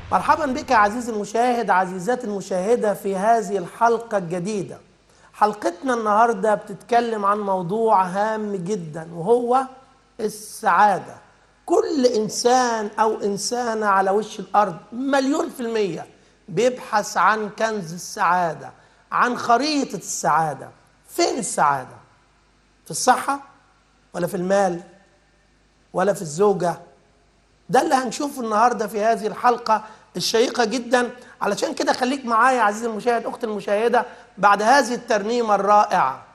مرحبا بك عزيزي المشاهد عزيزاتي المشاهدة في هذه الحلقة الجديدة حلقتنا النهاردة بتتكلم عن موضوع هام جدا وهو السعادة كل إنسان أو إنسانة على وش الأرض مليون في المية بيبحث عن كنز السعادة عن خريطة السعادة فين السعادة؟ في الصحة ولا في المال ولا في الزوجة ده اللي هنشوفه النهارده في هذه الحلقه الشيقه جدا علشان كده خليك معايا يا عزيزي المشاهد اختي المشاهده بعد هذه الترنيمه الرائعه